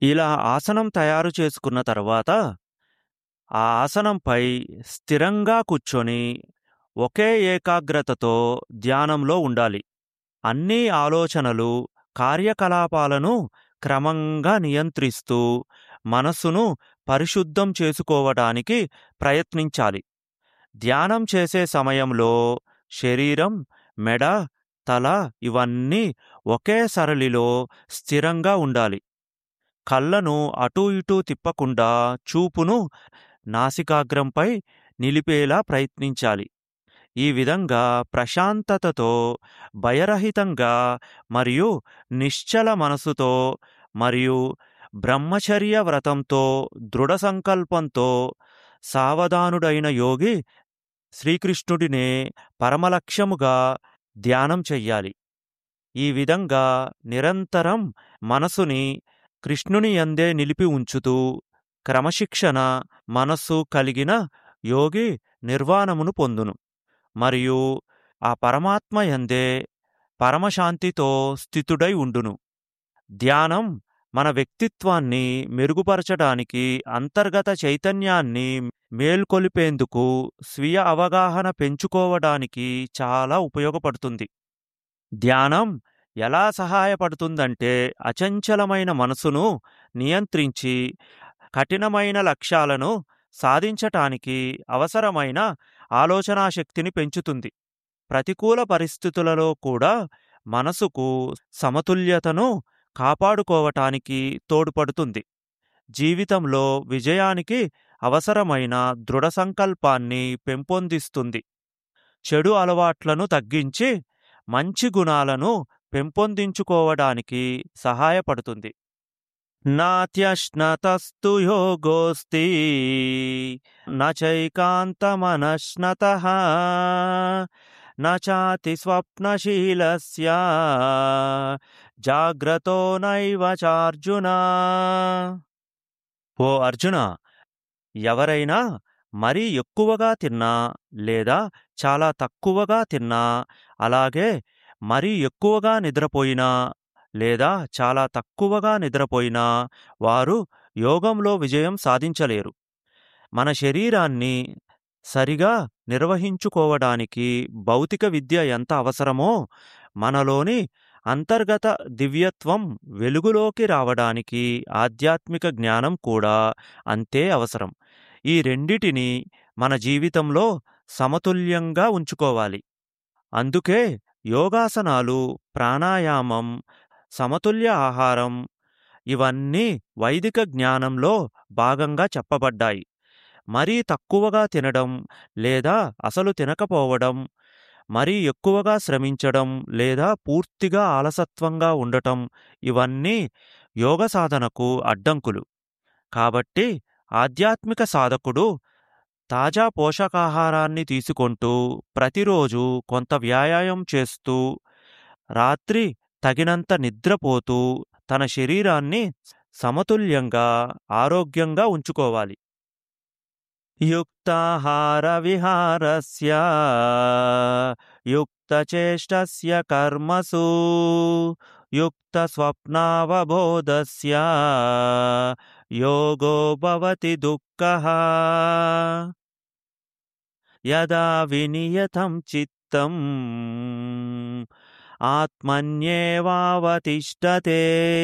ఇలా ఆసనం తయారు చేసుకున్న తర్వాత ఆ ఆసనంపై స్థిరంగా కూర్చొని ఒకే ఏకాగ్రతతో ధ్యానంలో ఉండాలి అన్ని ఆలోచనలు కార్యకలాపాలను క్రమంగా నియంత్రిస్తూ మనస్సును పరిశుద్ధం చేసుకోవడానికి ప్రయత్నించాలి ధ్యానం చేసే సమయంలో శరీరం మెడ తల ఇవన్నీ ఒకే సరళిలో స్థిరంగా ఉండాలి కళ్ళను అటూ ఇటూ తిప్పకుండా చూపును నాసికాగ్రంపై నిలిపేలా ప్రయత్నించాలి ఈ విధంగా ప్రశాంతతతో భయరహితంగా మరియు నిశ్చల మనసుతో మరియు బ్రహ్మచర్య వ్రతంతో దృఢ సంకల్పంతో సావధానుడైన యోగి శ్రీకృష్ణుడినే పరమలక్ష్యముగా ధ్యానం చెయ్యాలి ఈ విధంగా నిరంతరం మనసుని కృష్ణుని యందే నిలిపి ఉంచుతూ క్రమశిక్షణ మనస్సు కలిగిన యోగి నిర్వాణమును పొందును మరియు ఆ పరమాత్మ యందే పరమశాంతితో స్థితుడై ఉండును ధ్యానం మన వ్యక్తిత్వాన్ని మెరుగుపరచడానికి అంతర్గత చైతన్యాన్ని మేల్కొలిపేందుకు స్వీయ అవగాహన పెంచుకోవడానికి చాలా ఉపయోగపడుతుంది ధ్యానం ఎలా సహాయపడుతుందంటే అచంచలమైన మనసును నియంత్రించి కఠినమైన లక్ష్యాలను సాధించటానికి అవసరమైన ఆలోచనాశక్తిని పెంచుతుంది ప్రతికూల పరిస్థితులలో కూడా మనసుకు సమతుల్యతను కాపాడుకోవటానికి తోడ్పడుతుంది జీవితంలో విజయానికి అవసరమైన దృఢ సంకల్పాన్ని పెంపొందిస్తుంది చెడు అలవాట్లను తగ్గించి మంచి గుణాలను పెంపొందించుకోవడానికి సహాయపడుతుంది నాత్యశ్నతస్తు యోగోస్తి నైకాంతమనశ్నత నాతి స్వప్నశీలస్య జాగ్రతో నైవ చార్జున ఓ అర్జున ఎవరైనా మరీ ఎక్కువగా తిన్నా లేదా చాలా తక్కువగా తిన్నా అలాగే మరీ ఎక్కువగా నిద్రపోయినా లేదా చాలా తక్కువగా నిద్రపోయినా వారు యోగంలో విజయం సాధించలేరు మన శరీరాన్ని సరిగా నిర్వహించుకోవడానికి భౌతిక విద్య ఎంత అవసరమో మనలోని అంతర్గత దివ్యత్వం వెలుగులోకి రావడానికి ఆధ్యాత్మిక జ్ఞానం కూడా అంతే అవసరం ఈ రెండిటిని మన జీవితంలో సమతుల్యంగా ఉంచుకోవాలి అందుకే యోగాసనాలు ప్రాణాయామం సమతుల్య ఆహారం ఇవన్నీ వైదిక జ్ఞానంలో భాగంగా చెప్పబడ్డాయి మరీ తక్కువగా తినడం లేదా అసలు తినకపోవడం మరీ ఎక్కువగా శ్రమించడం లేదా పూర్తిగా ఆలసత్వంగా ఉండటం ఇవన్నీ యోగ సాధనకు అడ్డంకులు కాబట్టి ఆధ్యాత్మిక సాధకుడు తాజా పోషకాహారాన్ని తీసుకుంటూ ప్రతిరోజు కొంత వ్యాయామం చేస్తూ రాత్రి తగినంత నిద్రపోతూ తన శరీరాన్ని సమతుల్యంగా ఆరోగ్యంగా ఉంచుకోవాలి యుక్తాహార విహారస్య యుక్తచేష్టస్య కర్మసు యుక్త స్వప్నావబోధస్య యోగో భవతి దుఃఖః యదా వినియతం చిత్తం ఆత్మన్యేవావతిష్టతే